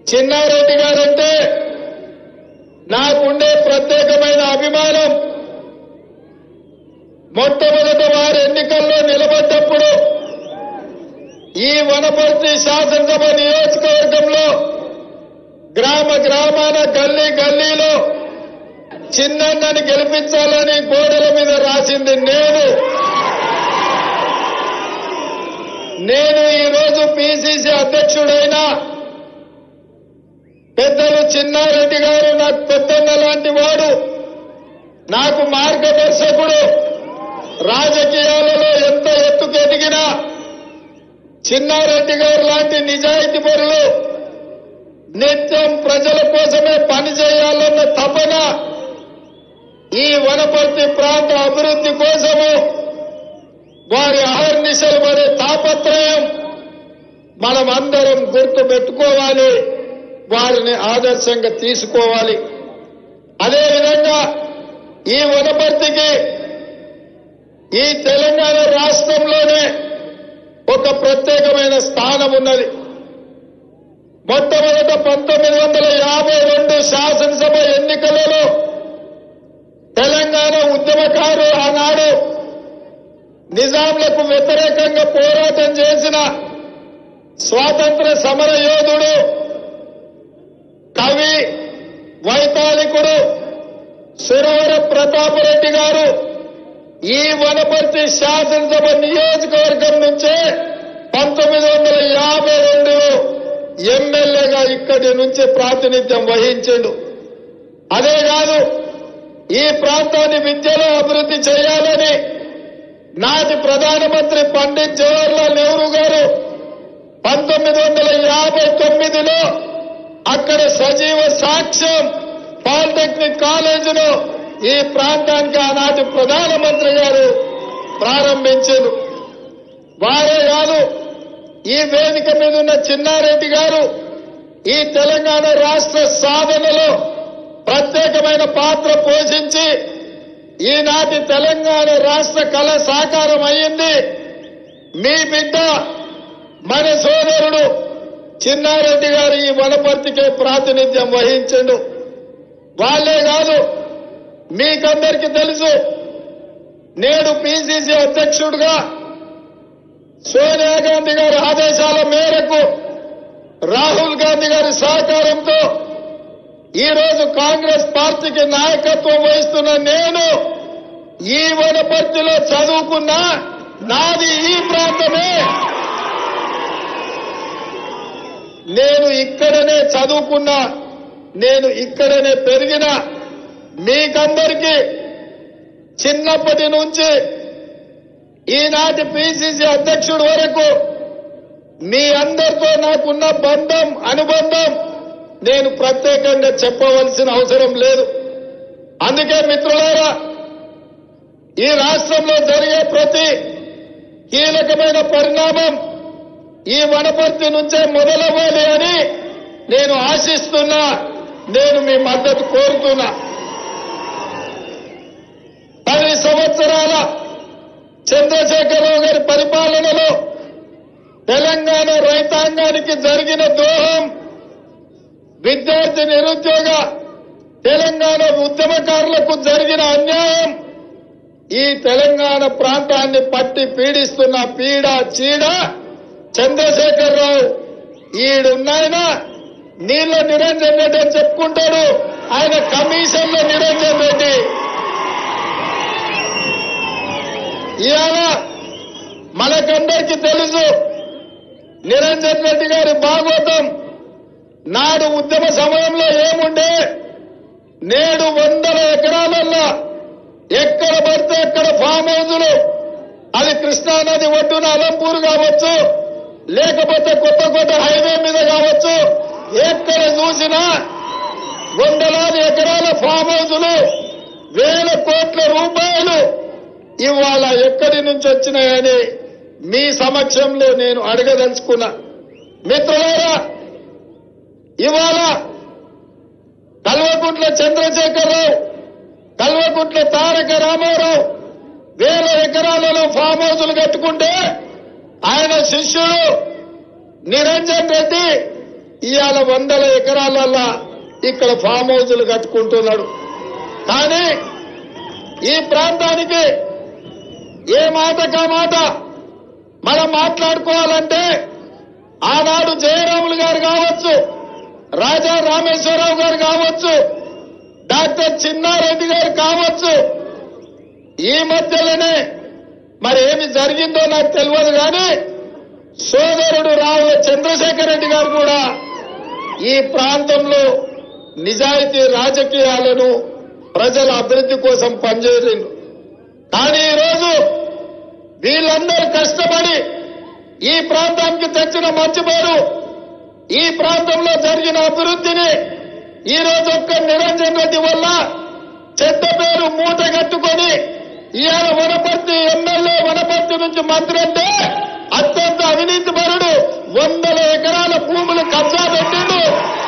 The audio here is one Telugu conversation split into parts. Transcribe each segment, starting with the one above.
చిన్నారెడ్డి గారంటే నాకుండే ప్రత్యేకమైన అభిమానం మొట్టమొదట వారు ఎన్నికల్లో నిలబడ్డప్పుడు ఈ వనపర్తి శాసనసభ నియోజకవర్గంలో గ్రామ గ్రామాన గల్లీ గల్లీలో చిన్నన్నని గెలిపించాలని గోడల మీద రాసింది నేను నేను ఈరోజు పిసిసి అధ్యక్షుడైన పెద్దలు చిన్నారెడ్డి గారు నాకు పెద్దన్న లాంటి వాడు నాకు మార్గదర్శకుడు రాజకీయాలలో ఎంత ఎత్తుకు ఎదిగినా చిన్నారెడ్డి గారు లాంటి నిజాయితీ పరులు నిత్యం ప్రజల కోసమే పనిచేయాలన్న తపన ఈ వనపర్తి ప్రాంత అభివృద్ధి కోసము వారి అహర్నిశలు పడే తాపత్రయం మనం అందరం గుర్తు పెట్టుకోవాలి వారిని ఆదర్శంగా తీసుకోవాలి అదేవిధంగా ఈ వనపర్తికి ఈ తెలంగాణ రాష్ట్రంలోనే ఒక ప్రత్యేకమైన స్థానం ఉన్నది మొట్టమొదట పంతొమ్మిది వందల యాభై రెండు శాసనసభ ఎన్నికలలో తెలంగాణ ఉద్యమకారు ఆనాడు నిజాంలకు వ్యతిరేకంగా పోరాటం చేసిన స్వాతంత్ర సమర యోధుడు కవి వైతాళికుడు సురవర ప్రతాపరెడ్డి గారు ఈ వనపర్తి శాసనసభ నియోజకవర్గం నుంచే పంతొమ్మిది వందల యాభై రెండులో ఎమ్మెల్యేగా ఇక్కడి నుంచి ప్రాతినిధ్యం వహించిండు అదే కాదు ఈ ప్రాంతాన్ని విద్యలో అభివృద్ధి చేయాలని నాటి ప్రధానమంత్రి పండిత్ జవహర్లాల్ నెహ్రూ గారు పంతొమ్మిది వందల యాభై తొమ్మిదిలో అక్కడ సజీవ సాక్ష్యం పాలిటెక్నిక్ కాలేజీలో ఈ ప్రాంతానికి ఆనాటి ప్రధానమంత్రి గారు ప్రారంభించారు వారే కాదు ఈ వేదిక మీద ఉన్న చిన్నారెడ్డి గారు ఈ తెలంగాణ రాష్ట్ర సాధనలో ప్రత్యేకమైన పాత్ర పోషించి ఈనాటి తెలంగాణ రాష్ట్ర కళ సాకారం అయ్యింది మీ బిడ్డ మన సోదరుడు చిన్నారెడ్డి గారు ఈ వనపర్తికే ప్రాతినిధ్యం వహించండు వాళ్ళే కాదు మీకందరికీ తెలుసు నేడు పిసిసి అధ్యక్షుడుగా సోనియా గాంధీ గారి ఆదేశాల మేరకు రాహుల్ గాంధీ గారి సహకారంతో ఈ రోజు కాంగ్రెస్ పార్టీకి నాయకత్వం వహిస్తున్న నేను ఈ వనపర్తిలో చదువుకున్నా నాది ఈ ప్రాంతమే నేను ఇక్కడనే చదువుకున్నా నేను ఇక్కడనే పెరిగిన మీకందరికీ చిన్నప్పటి నుంచి ఈనాటి పిసిసి అధ్యక్షుడు వరకు మీ అందరితో నాకున్న బంధం అనుబంధం నేను ప్రత్యేకంగా చెప్పవలసిన అవసరం లేదు అందుకే మిత్రులారా ఈ రాష్ట్రంలో జరిగే ప్రతి కీలకమైన పరిణామం ఈ వనపర్తి నుంచే మొదలవ్వాలి అని నేను ఆశిస్తున్నా నేను మీ మద్దతు కోరుతున్నా పది సంవత్సరాల చంద్రశేఖరరావు గారి పరిపాలనలో తెలంగాణ రైతాంగానికి జరిగిన ద్రోహం విద్యార్థి నిరుద్యోగ తెలంగాణ ఉద్యమకారులకు జరిగిన అన్యాయం ఈ తెలంగాణ ప్రాంతాన్ని పట్టి పీడిస్తున్న పీడ చీడ చంద్రశేఖరరావు ఈడున్నాయన నీళ్ళ నిరంజన్ రెడ్డి అని చెప్పుకుంటాడు ఆయన కమిషన్లో నిరంజన్ రెడ్డి ఇవాళ మనకందరికీ తెలుసు నిరంజన్ రెడ్డి గారి భాగవతం నాడు ఉద్యమ సమయంలో ఏముండే నేడు వందల ఎకరాలల్లో ఎక్కడ పడితే ఎక్కడ ఫామ్ హౌజులు అది కృష్ణానది ఒడ్డున అలంపూర్ కావచ్చు లేకపోతే కొత్త కొత్త హైవే మీద కావచ్చు ఎక్కడ చూసినా వందలాది ఎకరాల ఫామ్ హౌజులు వేల కోట్ల రూపాయలు ఇవాళ ఎక్కడి నుంచి వచ్చినాయని మీ సమక్షంలో నేను అడగదలుచుకున్నా మిత్రులారా ఇవాళ కల్వకుంట్ల చంద్రశేఖరరావు కల్వకుంట్ల తారక రామారావు వేల ఎకరాలలో ఫామ్ హౌసులు కట్టుకుంటే ఆయన శిష్యుడు నిరంజన్ రెడ్డి ఇవాళ వందల ఎకరాలల్లా ఇక్కడ ఫామ్ హౌజులు కట్టుకుంటున్నాడు కానీ ఈ ప్రాంతానికి ఏ మాట కా మాట మనం మాట్లాడుకోవాలంటే ఆనాడు జయరాములు గారు కావచ్చు రాజా రామేశ్వరరావు గారు కావచ్చు డాక్టర్ చిన్నారెడ్డి గారు కావచ్చు ఈ మధ్యలోనే మరి ఏమి జరిగిందో నాకు తెలియదు కానీ సోదరుడు రావుల చంద్రశేఖర్ రెడ్డి గారు కూడా ఈ ప్రాంతంలో నిజాయితీ రాజకీయాలను ప్రజల అభివృద్ధి కోసం పనిచేసిండు కానీ ఈరోజు వీళ్ళందరూ కష్టపడి ఈ ప్రాంతానికి తెచ్చిన మంచి పేరు ఈ ప్రాంతంలో జరిగిన అభివృద్ధిని ఈ రోజు ఒక్క నిరంజన్ రెడ్డి వల్ల చెడ్డ పేరు మూట కట్టుకొని ఇవాళ వనపర్తి ఎమ్మెల్యే వనపర్తి నుంచి మంత్రి అంటే అత్యంత అవినీతి పరుడు వందల ఎకరాల భూములు కబ్జా పెట్టిండు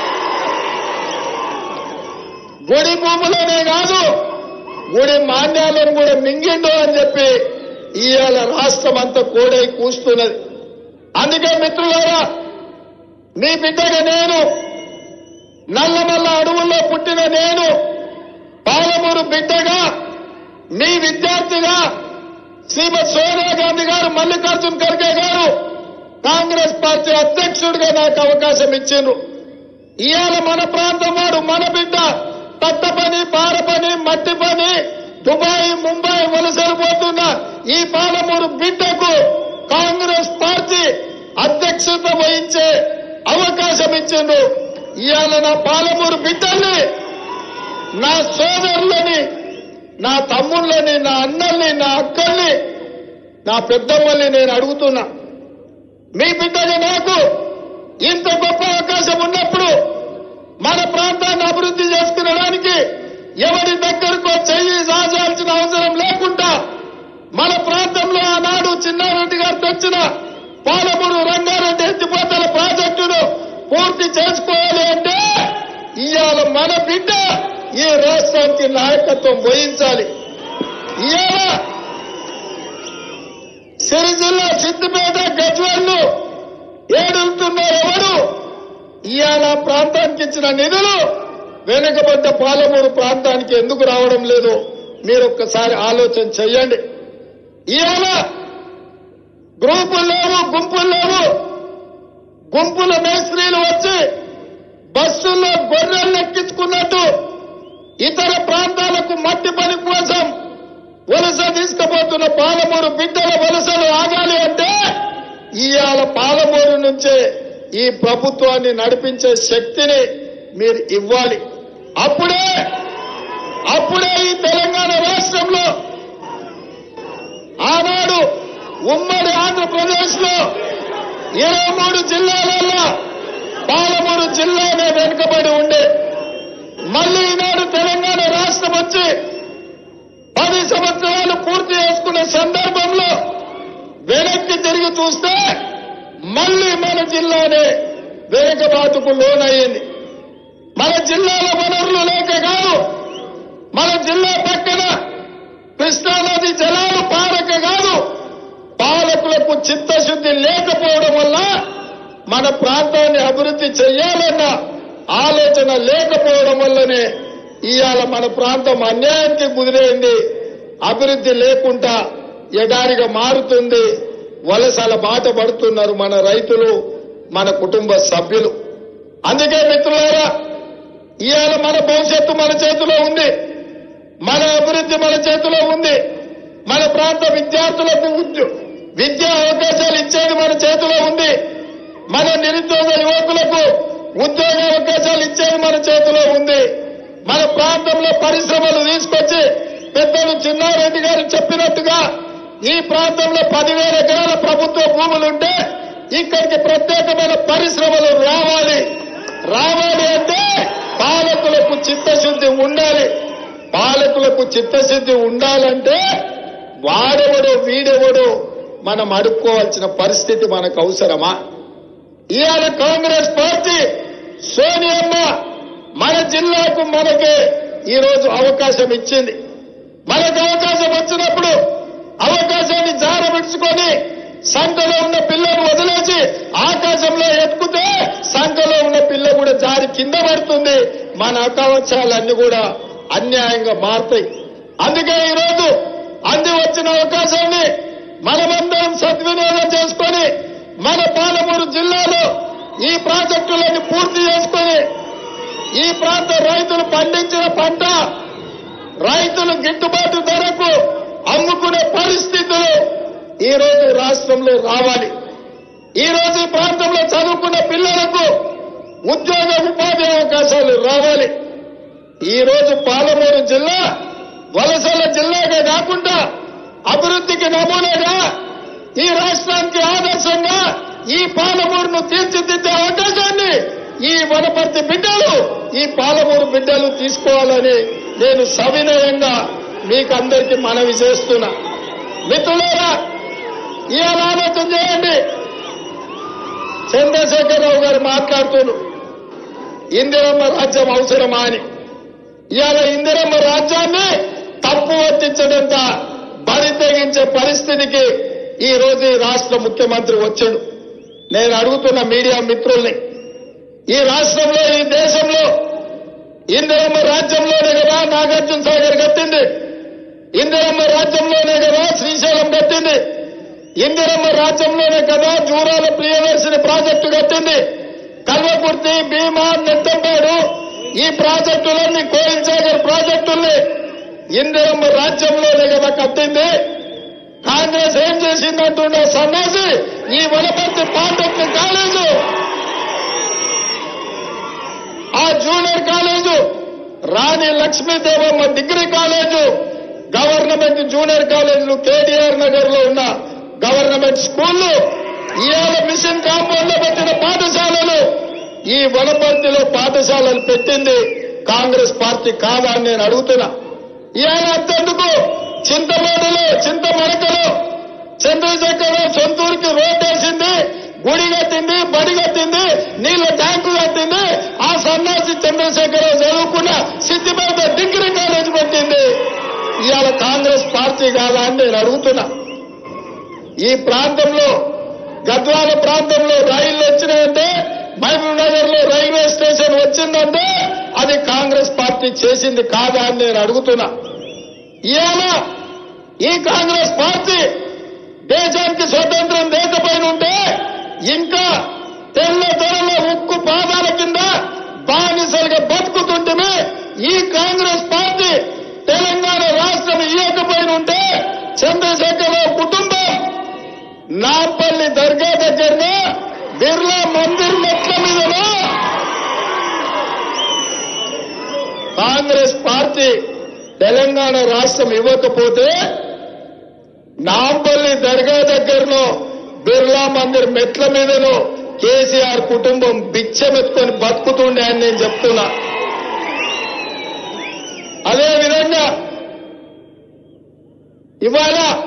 గుడి భూములనే కాదు గుడి మాన్యాలను కూడా మింగిండు అని చెప్పి ఇవాళ రాష్ట్రం అంతా కోడై కూస్తున్నది అందుకే మిత్రులారా మీ బిడ్డగా నేను నల్లమల్ల అడవుల్లో పుట్టిన నేను పాలమూరు బిడ్డగా మీ విద్యార్థిగా శ్రీమతి సోనియా గాంధీ గారు మల్లికార్జున్ ఖర్గే గారు కాంగ్రెస్ పార్టీ అధ్యక్షుడిగా నాకు అవకాశం ఇచ్చిండ్రు ఇవాళ మన ప్రాంతం వాడు మన బిడ్డ తట్ట పని పార పని మట్టి పని దుబాయ్ ముంబై వలసలు పోతున్న ఈ పాలమూరు బిడ్డకు కాంగ్రెస్ పార్టీ అధ్యక్షత వహించే అవకాశం ఇచ్చిండు ఇవాళ నా పాలమూరు బిడ్డల్ని నా సోదరులని నా తమ్ముళ్ళని నా అన్నల్ని నా అక్కల్ని నా పెద్దమ్మల్ని నేను అడుగుతున్నా మీ బిడ్డగా నాకు ఇంత గొప్ప అవకాశం ఉన్నప్పుడు మన ప్రాంతాన్ని అభివృద్ధి చేసుకునడానికి ఎవరి దగ్గరకు చెయ్యి సాచాల్సిన అవసరం లేకుండా మన ప్రాంతంలో ఆనాడు చిన్నారెడ్డి గారు తెచ్చిన పాలమూరు రంగారెడ్డి ఎత్తిపోతల ప్రాజెక్టును పూర్తి చేసుకోవాలి అంటే ఇవాళ మన బిడ్డ ఈ రాష్ట్రానికి నాయకత్వం వహించాలి ఇవాళ సిరిజిల్లా సిద్దిపేట గజ్వల్లు ఏడుతున్నారు ఎవరు ఇవాళ ప్రాంతానికి ఇచ్చిన నిధులు వెనుకబడ్డ పాలమూరు ప్రాంతానికి ఎందుకు రావడం లేదు మీరు ఒక్కసారి ఆలోచన చెయ్యండి ఇవాళ గ్రూపులు లేవు గుంపులు లేవు గుంపుల మేస్త్రీలు వచ్చి బస్సుల్లో గొర్రెలు ఎక్కించుకున్నట్టు ఇతర ప్రాంతాలకు మట్టి పని కోసం వలస తీసుకుపోతున్న పాలమూరు బిడ్డల వలసలు ఆగాలి అంటే ఇవాళ పాలమూరు నుంచే ఈ ప్రభుత్వాన్ని నడిపించే శక్తిని మీరు ఇవ్వాలి అప్పుడే అప్పుడే ఈ తెలంగాణ రాష్ట్రంలో ఆనాడు ఉమ్మడి ఆంధ్రప్రదేశ్ లో ఇరవై మూడు జిల్లాలలో పాలమూరు జిల్లానే వెనుకబడి ఉండే మళ్ళీ ఈనాడు తెలంగాణ రాష్ట్రం వచ్చి పది సంవత్సరాలు పూర్తి చేసుకున్న సందర్భంలో వెనక్కి తిరిగి చూస్తే మళ్ళీ మన జిల్లానే వెనుకబాటుకు లోనయ్యింది మన జిల్లాలో వనరులు లేక కాదు మన జిల్లా పక్కన కృష్ణానది జలాలు పారక కాదు పాలకులకు చిత్తశుద్ధి లేకపోవడం వల్ల మన ప్రాంతాన్ని అభివృద్ధి చేయాలన్న ఆలోచన లేకపోవడం వల్లనే ఇవాళ మన ప్రాంతం అన్యాయానికి కుదిరైంది అభివృద్ధి లేకుండా ఎడారిగా మారుతుంది వలసల బాట పడుతున్నారు మన రైతులు మన కుటుంబ సభ్యులు అందుకే మిత్రులారా ఇవాళ మన భవిష్యత్తు మన చేతిలో ఉంది మన అభివృద్ధి మన చేతిలో ఉంది మన ప్రాంత విద్యార్థులకు ఉద్యో- విద్యా అవకాశాలు ఇచ్చేది మన చేతిలో ఉంది మన నిరుద్యోగ యువకులకు ఉద్యోగ అవకాశాలు ఇచ్చేది మన చేతిలో ఉంది మన ప్రాంతంలో పరిశ్రమలు తీసుకొచ్చి పెద్దలు చిన్నారెడ్డి గారు చెప్పినట్టుగా ఈ ప్రాంతంలో పదివేల ఎకరాల ప్రభుత్వ భూములుంటే ఇక్కడికి ప్రత్యేకమైన పరిశ్రమలు రావాలి రావాలి అంటే పాలకులకు చిత్తశుద్ధి ఉండాలి పాలకులకు చిత్తశుద్ధి ఉండాలంటే వాడెవడో వీడెవడో మనం అడుక్కోవాల్సిన పరిస్థితి మనకు అవసరమా ఇవాళ కాంగ్రెస్ పార్టీ సోనియమ్మ మన జిల్లాకు మనకి ఈ రోజు అవకాశం ఇచ్చింది మనకు అవకాశం వచ్చినప్పుడు అవకాశాన్ని జారబెట్టుకొని సంఖలో ఉన్న పిల్లను వదిలేసి ఆకాశంలో ఎత్తుకుతే సంఖలో ఉన్న పిల్ల కూడా జారి కింద పడుతుంది మన అకవచాలన్నీ కూడా అన్యాయంగా మారుతాయి అందుకే ఈరోజు అంది వచ్చిన అవకాశాన్ని మనమందరం సద్వినియోగం చేసుకొని మన పాలమూరు జిల్లాలో ఈ ప్రాజెక్టులన్నీ పూర్తి చేసుకొని ఈ ప్రాంత రైతులు పండించిన పంట రైతులు గిట్టుబాటు ధరకు అమ్ముకునే పరిస్థితులు ఈ రోజు రాష్ట్రంలో రావాలి ఈ రోజు ఈ ప్రాంతంలో చదువుకున్న పిల్లలకు ఉద్యోగ ఉపాధి అవకాశాలు రావాలి ఈ రోజు పాలమూరు జిల్లా వలసల జిల్లాగా కాకుండా అభివృద్ధికి నమూనాగా ఈ రాష్ట్రానికి ఆదర్శంగా ఈ పాలమూరును తీర్చిదిద్దే అవకాశాన్ని ఈ వనపర్తి బిడ్డలు ఈ పాలమూరు బిడ్డలు తీసుకోవాలని నేను సవినయంగా మీకు అందరికీ మనవి చేస్తున్నా మిత్రులారా ఇవాళ ఆలోచన చేయండి చంద్రశేఖరరావు గారు మాట్లాడుతున్నారు ఇందిరమ్మ రాజ్యం అవసరమా అని ఇవాళ ఇందిరమ్మ రాజ్యాన్ని తప్పు వర్తించడంత బరి తెగించే పరిస్థితికి ఈ రోజు ఈ రాష్ట్ర ముఖ్యమంత్రి వచ్చాడు నేను అడుగుతున్న మీడియా మిత్రుల్ని ఈ రాష్ట్రంలో ఈ దేశంలో ఇందిరమ్మ రాజ్యంలోనే కదా నాగార్జున సాగర్ కట్టింది ఇందిరమ్మ రాజ్యంలోనే కదా శ్రీశైలం కట్టింది ఇందిరమ్మ రాజ్యంలోనే కదా జూరాల ప్రియదర్శిని ప్రాజెక్టు కట్టింది కల్వకుర్తి భీమా నెట్టంపాడు ఈ ప్రాజెక్టులన్నీ కోయిల్ సాగర్ ప్రాజెక్టుల్ని ఇందిరమ్మ రాజ్యంలోనే కదా కట్టింది కాంగ్రెస్ ఏం చేసిందంటున్న సన్నాసి ఈ వనపర్తి పాలిటెక్నిక్ కాలేజు ఆ junior college Rani Lakshmidevamma degree college government junior కాలేజీలు కేటీఆర్ నగర్ లో ఉన్న గవర్నమెంట్ స్కూళ్లు ఇవాళ మిషన్ కాంపౌండ్ లో పెట్టిన పాఠశాలలు ఈ వనపర్తిలో పాఠశాలలు పెట్టింది కాంగ్రెస్ పార్టీ కాదా అని నేను అడుగుతున్నా ఇవాళ అంతెందుకు చింతమూడులో చింతమడకలో చంద్రశేఖరరావు సొంతూరుకి రోడ్ వేసింది గుడి కట్టింది బడి కట్టింది నీళ్ల ట్యాంకు కట్టింది ఆ సన్నాసి చంద్రశేఖరరావు చదువుకున్న సిద్దిపేట డిగ్రీ కాలేజ్ పెట్టింది ఇవాళ కాంగ్రెస్ పార్టీ కాదా అని నేను అడుగుతున్నా ఈ ప్రాంతంలో గద్వాల ప్రాంతంలో రైళ్లు వచ్చినాయంటే మహబూబ్ నగర్ లో రైల్వే స్టేషన్ వచ్చిందంటే అది కాంగ్రెస్ పార్టీ చేసింది కాదా అని నేను అడుగుతున్నా ఇవాళ ఈ కాంగ్రెస్ పార్టీ దేశానికి స్వతంత్రం లేకపోయిన ఉంటే ఇంకా తెల్ల తెరల ఉక్కు పాదాల కింద బానిసలుగా బతుకుతుంటే ఈ కాంగ్రెస్ పార్టీ తెలంగాణ రాష్ట్రం ఇవ్వకపోయిన ఉంటే చంద్రశేఖరరావు కుటుంబం నాంపల్లి దర్గా దగ్గరగా బిర్లా మందిర్ మెట్ల మీదలో కాంగ్రెస్ పార్టీ తెలంగాణ రాష్ట్రం ఇవ్వకపోతే నాంపల్లి దర్గా దగ్గరలో బిర్లా మందిర్ మెట్ల మీదలో కేసీఆర్ కుటుంబం బిచ్చమెత్తుకొని బతుకుతుండే అని నేను చెప్తున్నా అదే విధంగా ఇవాళ